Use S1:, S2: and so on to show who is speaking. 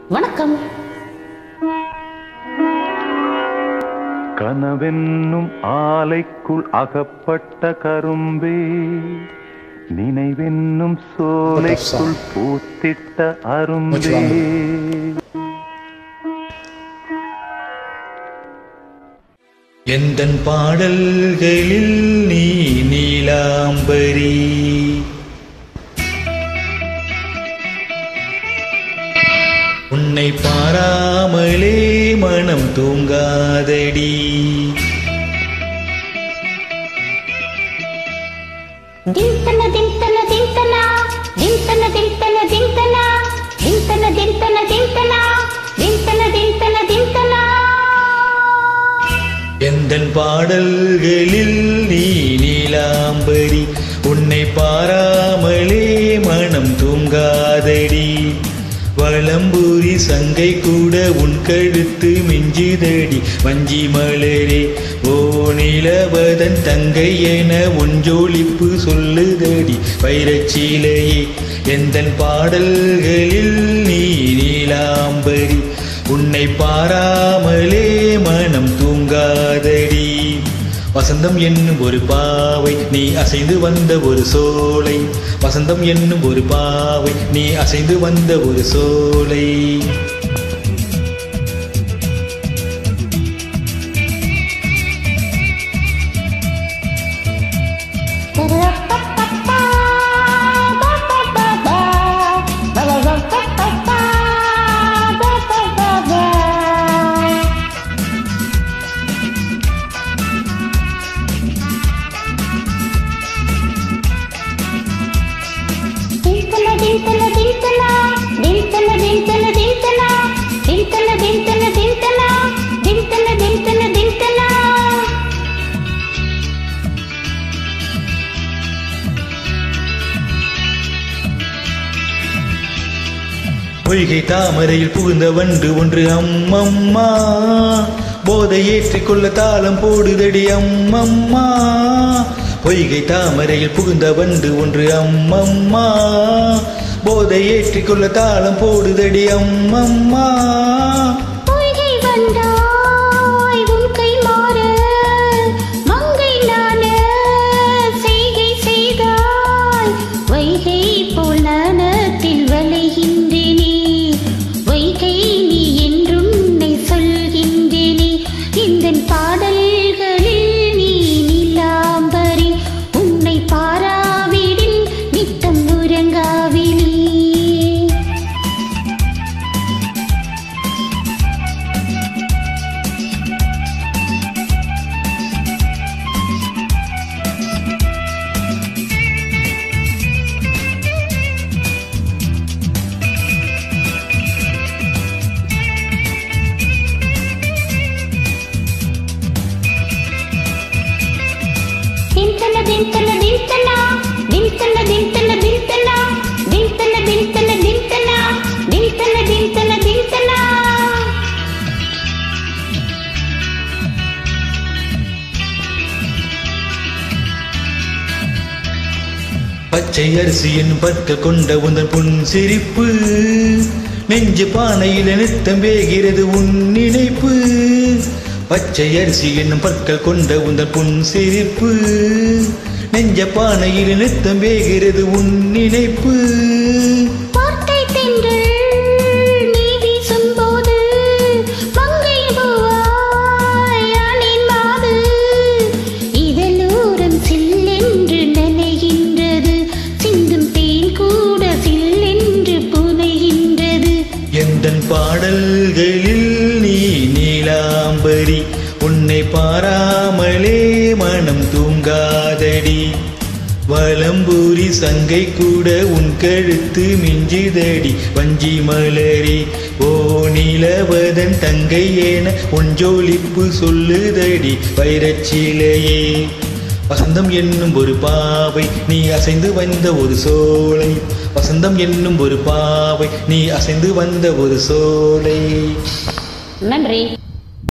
S1: வணக்கம்
S2: கனவென்னும் ஆலைக்குள் அகப்பட்ட கரும்பே நினைவென்னும் சோலைக்குள் பூத்திட்ட அரும்பே
S3: எந்தன் பாடல்களில் நீ நீலாம்பரி உன்னை பாராமலே மனம் தூங்காதடி
S1: தின்தன தின்தன தின்தன தின்தன தின்தன தின்தன தின்தன தின்தன தின்தன தின்தன தின்தன தின்தன
S3: எந்தன் பாடல்களில் நீ நீலாம்பரி உன்னை பாராமலே மனம் தூங்காதடி வளம்பூரி சங்கை கூட உன் கழுத்து மிஞ்சுதடி வஞ்சி மலரே ஓ நிலவதன் தங்கை என உன் ஜோலிப்பு சொல்லுதடி வைரச்சீலையே எந்தன் பாடல்களில் நீ நீலாம்பரி உன்னை பாராமலே மனம் தூங்காதடி வசந்தம் என்னும் ஒரு பாவை நீ அசைந்து வந்த ஒரு சோலை வசந்தம் என்னும் ஒரு பாவை நீ அசைந்து வந்த ஒரு சோலை
S1: தரப்பப்பப்பா, பப்பப்பப்பா, பப்பப்பப்பப்பா, பப்பப்பப்பா. தின்தன தின்தன தின்தன தின்தன தின்தன தின்தன தின்தன தின்தன தின்தன தின்தன தின்தன தின்தன
S3: பொய்கை தாமரையில் புகுந்த வண்டு ஒன்று அம்மம்மா போதை ஏற்றிக்கொள்ள தாளம் போடுதடி அம்மம்மா பொய்கை தாமரையில் புகுந்த வண்டு ஒன்று அம்மம்மா போதை ஏற்றிக்கொள்ள தாளம் போடுதடி அம்மம்மா
S1: பொய்கை வந்தாய் உன் கை மாற மங்கை நான செய்கை செய்தாய் வைகை போல் நாணத்தில் வளைகின்றேனே வைகை நீ என்றும் உன்னை சொல்கின்றேனே இந்த பாடல்களில் நீ நிலாம்பரி உன்னை பாராவிடில் நித்தம் உறங்காவிலே దింతన దింతన దింతన దింతన దింతన దింతన దింతన దింతన దింతన దింతన దింతన దింతన
S3: பச்சை அரிசியின் பற்க கொண்ட உந்தன் புன் சிரிப்பு நெஞ்சு பானையில் நித்தம் வேகிறது உன் நினைப்பு பச்சை அரிசி என்னும் பற்கள் கொண்ட உந்தன் புன் சிரிப்பு நெஞ்ச பானையில் நித்தம் வேகிறது உன் நினைப்பு
S1: வார்த்தை தென்றல் நீ வீசும்போது மங்கை பூவாய் ஆணின் மாது இதழோரம் சில்லென்று நனைகின்றது சிந்தும் தேன் கூட சில்லென்று புனைகின்றது
S3: எந்தன் பாடல்களில் நீ நீலாம்பரி உன்னை பாராமலே மனம் தூங்காதடி வலம்பூரி சங்கை கூட உன் கழுத்து மிஞ்சுதடி வஞ்சி மலரி ஓ நிலவதன் தங்கை என உன் ஜோலிப்பு சொல்லுதடி வைரச்சிலையே வசந்தம் என்னும் ஒரு பாவை நீ அசைந்து வந்த ஒரு சோலை வசந்தம் என்னும் ஒரு பாவை நீ அசைந்து வந்த ஒரு சோலை
S1: நன்றி